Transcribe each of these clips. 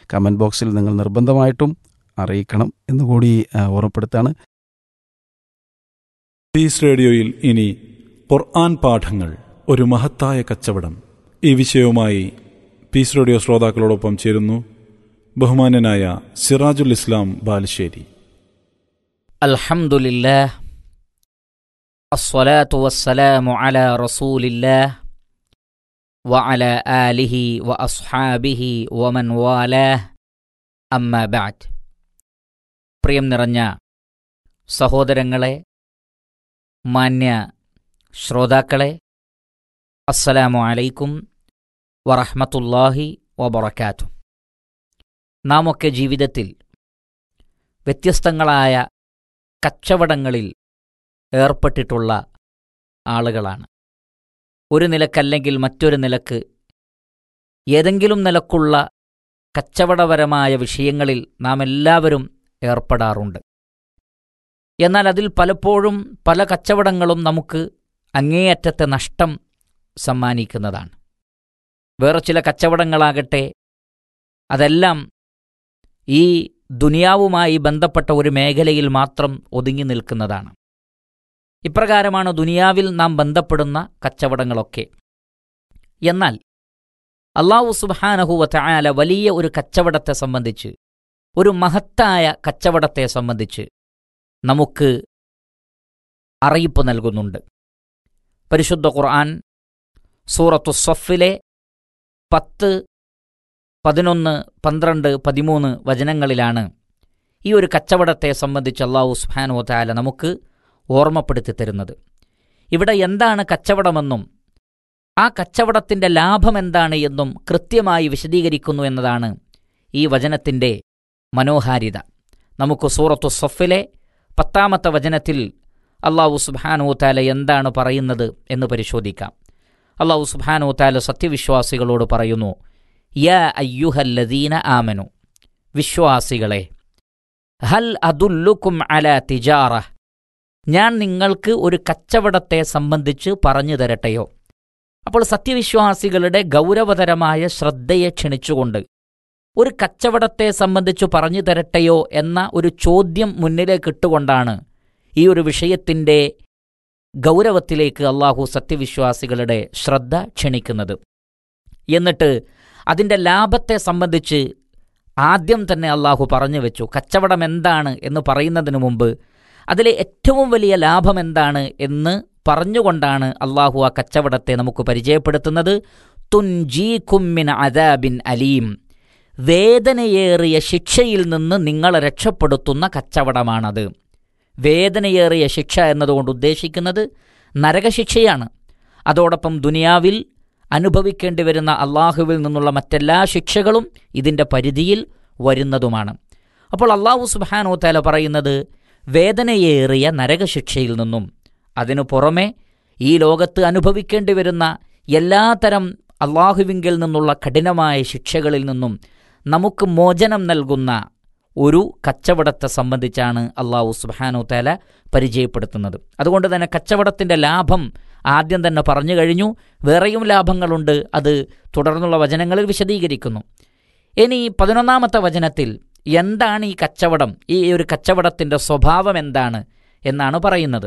comment ബോക്സിൽ നിങ്ങൾ നിർബന്ധമായിട്ടും അറിയിക്കണം എന്നുകൂടി ആ, ഓർമ്മപ്പെടുത്താണ് പീസ് റേഡിയോയിൽ ഇനി ഖുർആൻ പാഠങ്ങൾ ഒരു മഹത്തായ കച്ചവടം ഈ വിഷയവുമായി പീസ് റേഡിയോ ശ്രോതാക്കളോടൊപ്പം ചേരുന്നു ബഹുമാന്യനായ സിറാജുൽ ഇസ്ലാം ബാലുശ്ശേരി الحمد لله الصلاة والسلام على رسول الله وعلى آله وأصحابه ومن والاه أما بعد പ്രിയം നിറഞ്ഞ സഹോദരങ്ങളെ മാന്യ ശ്രോതാക്കളെ അസ്സലാമു അലൈക്കും വറഹ്മത്തുള്ളാഹി വബറകാതുഹു നാം ഒക്കെ ജീവിതത്തിൽ വ്യത്യസ്തങ്ങളായ കച്ചവടങ്ങളിൽ ഏർപ്പെട്ടിട്ടുള്ള ആളുകളാണ് ഒരു നിലക്കല്ലെങ്കിൽ മറ്റൊരു നിലക്ക് ഏതെങ്കിലും നിലക്കുള്ള കച്ചവടപരമായ വിഷയങ്ങളിൽ നാം എല്ലാവരും ഏർപ്പെടാറുണ്ട് എന്നാൽ അതിൽ പലപ്പോഴും പല കച്ചവടങ്ങളും നമുക്ക് അങ്ങേയറ്റത്തെ നഷ്ടം സമ്മാനിക്കുന്നതാണ് വേറെ ചില കച്ചവടങ്ങളാകട്ടെ അതെല്ലാം ഈ ദുനിയാവുമായി ബന്ധപ്പെട്ട ഒരു മേഖലയിൽ മാത്രം ഒതുങ്ങി നിൽക്കുന്നതാണ് ഇപ്രകാരമാണ് ദുനിയാവിൽ നാം ബന്ധപ്പെടുന്ന കച്ചവടങ്ങളൊക്കെ എന്നാൽ അള്ളാഹു സുബാനഹുവ ചായാല വലിയ ഒരു കച്ചവടത്തെ സംബന്ധിച്ച് ഒരു മഹത്തായ കച്ചവടത്തെ സംബന്ധിച്ച് നമുക്ക് അറിയിപ്പ് നൽകുന്നുണ്ട് പരിശുദ്ധ ഖുർആൻ സൂറത്തു സഫിലെ പത്ത് പതിനൊന്ന് പന്ത്രണ്ട് പതിമൂന്ന് വചനങ്ങളിലാണ് ഈ ഒരു കച്ചവടത്തെ സംബന്ധിച്ച് അള്ളാഹു സുഹാനോ താല നമുക്ക് ഓർമ്മപ്പെടുത്തി തരുന്നത് ഇവിടെ എന്താണ് കച്ചവടമെന്നും ആ കച്ചവടത്തിൻ്റെ ലാഭം എന്താണ് എന്നും കൃത്യമായി വിശദീകരിക്കുന്നു എന്നതാണ് ഈ വചനത്തിൻ്റെ മനോഹാരിത നമുക്ക് സൂറത്തു സൊഫിലെ പത്താമത്തെ വചനത്തിൽ അള്ളാഹു സുബാനോ താല എന്താണ് പറയുന്നത് എന്ന് പരിശോധിക്കാം അള്ളാഹു സുബാനോ താല സത്യവിശ്വാസികളോട് പറയുന്നു യാ അയ്യുഹല്ലദീന ആമനു വിശ്വാസികളെ ഹൽ അതുല്ലുക്കും അല തിജാറ ഞാൻ നിങ്ങൾക്ക് ഒരു കച്ചവടത്തെ സംബന്ധിച്ച് പറഞ്ഞു തരട്ടെയോ അപ്പോൾ സത്യവിശ്വാസികളുടെ ഗൗരവതരമായ ശ്രദ്ധയെ ക്ഷണിച്ചുകൊണ്ട് ഒരു കച്ചവടത്തെ സംബന്ധിച്ച് പറഞ്ഞു തരട്ടെയോ എന്ന ഒരു ചോദ്യം മുന്നിലേക്ക് ഇട്ടുകൊണ്ടാണ് ഈ ഒരു വിഷയത്തിൻ്റെ ഗൗരവത്തിലേക്ക് അള്ളാഹു സത്യവിശ്വാസികളുടെ ശ്രദ്ധ ക്ഷണിക്കുന്നത് എന്നിട്ട് അതിൻ്റെ ലാഭത്തെ സംബന്ധിച്ച് ആദ്യം തന്നെ അള്ളാഹു പറഞ്ഞു വെച്ചു കച്ചവടം എന്താണ് എന്ന് പറയുന്നതിനു മുമ്പ് അതിലെ ഏറ്റവും വലിയ ലാഭം എന്താണ് എന്ന് പറഞ്ഞുകൊണ്ടാണ് അള്ളാഹു ആ കച്ചവടത്തെ നമുക്ക് പരിചയപ്പെടുത്തുന്നത് തുൻജീ കുമ്മിൻ അദാബിൻ അലീം വേദനയേറിയ ശിക്ഷയിൽ നിന്ന് നിങ്ങളെ രക്ഷപ്പെടുത്തുന്ന കച്ചവടമാണത് വേദനയേറിയ ശിക്ഷ എന്നതുകൊണ്ട് ഉദ്ദേശിക്കുന്നത് നരകശിക്ഷയാണ് അതോടൊപ്പം ദുനിയാവിൽ അനുഭവിക്കേണ്ടി വരുന്ന അള്ളാഹുവിൽ നിന്നുള്ള മറ്റെല്ലാ ശിക്ഷകളും ഇതിൻ്റെ പരിധിയിൽ വരുന്നതുമാണ് അപ്പോൾ അള്ളാഹു സുബാനോ താല പറയുന്നത് വേദനയേറിയ നരകശിക്ഷയിൽ നിന്നും അതിനു പുറമെ ഈ ലോകത്ത് അനുഭവിക്കേണ്ടി വരുന്ന എല്ലാത്തരം അള്ളാഹുവിങ്കിൽ നിന്നുള്ള കഠിനമായ ശിക്ഷകളിൽ നിന്നും നമുക്ക് മോചനം നൽകുന്ന ഒരു കച്ചവടത്തെ സംബന്ധിച്ചാണ് അള്ളാഹു സുബാനോ താല പരിചയപ്പെടുത്തുന്നത് അതുകൊണ്ട് തന്നെ കച്ചവടത്തിൻ്റെ ലാഭം ആദ്യം തന്നെ പറഞ്ഞു കഴിഞ്ഞു വേറെയും ലാഭങ്ങളുണ്ട് അത് തുടർന്നുള്ള വചനങ്ങളിൽ വിശദീകരിക്കുന്നു ഇനി പതിനൊന്നാമത്തെ വചനത്തിൽ എന്താണ് ഈ കച്ചവടം ഈ ഒരു കച്ചവടത്തിൻ്റെ സ്വഭാവം എന്താണ് എന്നാണ് പറയുന്നത്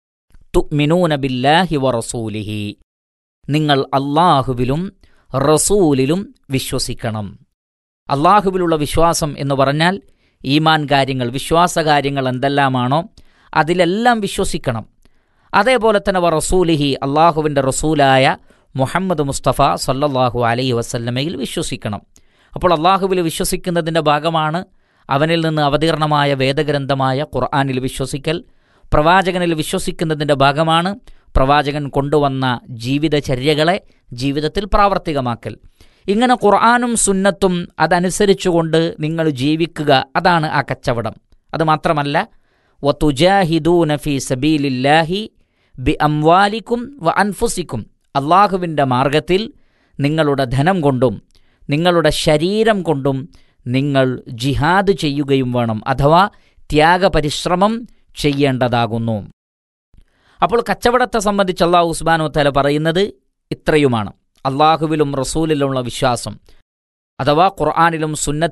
തുമിനൂന ബില്ലാഹി വറസൂലിഹി നിങ്ങൾ അള്ളാഹുവിലും റസൂലിലും വിശ്വസിക്കണം അള്ളാഹുവിലുള്ള വിശ്വാസം എന്ന് പറഞ്ഞാൽ ഈമാൻ കാര്യങ്ങൾ വിശ്വാസകാര്യങ്ങൾ എന്തെല്ലാമാണോ അതിലെല്ലാം വിശ്വസിക്കണം അതേപോലെ തന്നെ വ റസൂലിഹി അള്ളാഹുവിൻ്റെ റസൂലായ മുഹമ്മദ് മുസ്തഫ സല്ലല്ലാഹു അലൈഹി വസല്ലമയിൽ വിശ്വസിക്കണം അപ്പോൾ അള്ളാഹുവിൽ വിശ്വസിക്കുന്നതിൻ്റെ ഭാഗമാണ് അവനിൽ നിന്ന് അവതീർണമായ വേദഗ്രന്ഥമായ ഖുർആാനിൽ വിശ്വസിക്കൽ പ്രവാചകനിൽ വിശ്വസിക്കുന്നതിൻ്റെ ഭാഗമാണ് പ്രവാചകൻ കൊണ്ടുവന്ന ജീവിതചര്യകളെ ജീവിതത്തിൽ പ്രാവർത്തികമാക്കൽ ഇങ്ങനെ ഖുർആാനും സുന്നത്തും അതനുസരിച്ചുകൊണ്ട് നിങ്ങൾ ജീവിക്കുക അതാണ് ആ കച്ചവടം അതുമാത്രമല്ല വതുജാഹിദൂന ഫീ സബീലില്ലാഹി ബി അംവാലിക്കും വ അൻഫുസിക്കും അള്ളാഹുവിൻ്റെ മാർഗത്തിൽ നിങ്ങളുടെ ധനം കൊണ്ടും നിങ്ങളുടെ ശരീരം കൊണ്ടും നിങ്ങൾ ജിഹാദ് ചെയ്യുകയും വേണം അഥവാ ത്യാഗപരിശ്രമം ചെയ്യേണ്ടതാകുന്നു അപ്പോൾ കച്ചവടത്തെ സംബന്ധിച്ച് അള്ളാഹു ഉസ്മാനോ തല പറയുന്നത് ഇത്രയുമാണ് അള്ളാഹുവിലും റസൂലിലുമുള്ള വിശ്വാസം അഥവാ ഖുർആാനിലും സുന്നത്ത്